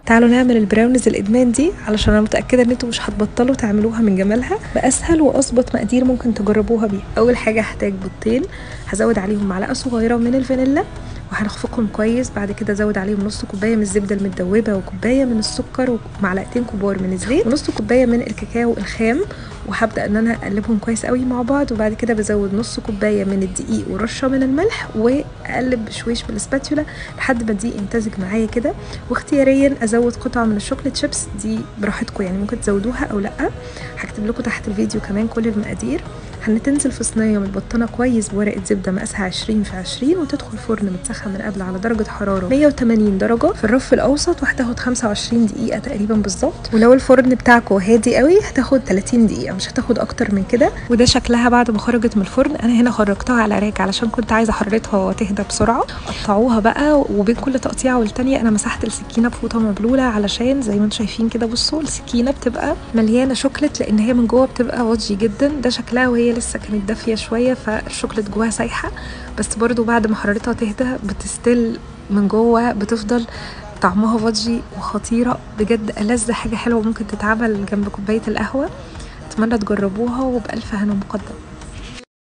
تعالوا نعمل البراونيز الادمان دي علشان انا متاكده ان انتوا مش هتبطلوا تعملوها من جمالها باسهل واظبط مقادير ممكن تجربوها بيها اول حاجه هحتاج بيضتين هزود عليهم معلقه صغيره من الفانيلا وهنخفقهم كويس بعد كده ازود عليهم نص كوبايه من الزبده المدوبه وكوبايه من السكر ومعلقتين كبار من الزيت ونص كوبايه من الكاكاو الخام وهبدا ان انا اقلبهم كويس قوي مع بعض وبعد كده بزود نص كوبايه من الدقيق ورشه من الملح واقلب بشويش بالسباتولا لحد ما الدقيق يمتزج معايا كده واختياريا ازود قطعه من الشوكليت شيبس دي براحتكم يعني ممكن تزودوها او لا هكتب لكم تحت الفيديو كمان كل المقادير هنتنزل في صينيه متبطنه كويس بورقه زبده مقاسها 20 في 20 وتدخل فرن متسخن من قبل على درجه حراره 180 درجه في الرف الاوسط وهتاخد 25 دقيقه تقريبا بالظبط ولو الفرن بتاعكم هادي قوي هتاخد 30 دقيقه مش هتاخد اكتر من كده وده شكلها بعد ما خرجت من الفرن انا هنا خرجتها على راك علشان كنت عايزه حرارتها تهدى بسرعه قطعوها بقى وبين كل تقطيعه والتانيه انا مسحت السكينه بفوطه مبلوله علشان زي ما انتم شايفين كده بصوا السكينه بتبقى مليانه شوكليت لان هي من جوه بتبقى واتجي جدا ده شكلها وهي لسه كانت دافيه شويه فالشوكليت جواها سايحه بس برضو بعد ما حرارتها تهدى بتستل من جوه بتفضل طعمها فادجي وخطيره بجد ألذ حاجه حلوه ممكن تتعمل جنب كوبايه القهوه اتمنى تجربوها وبألف هنا مقدم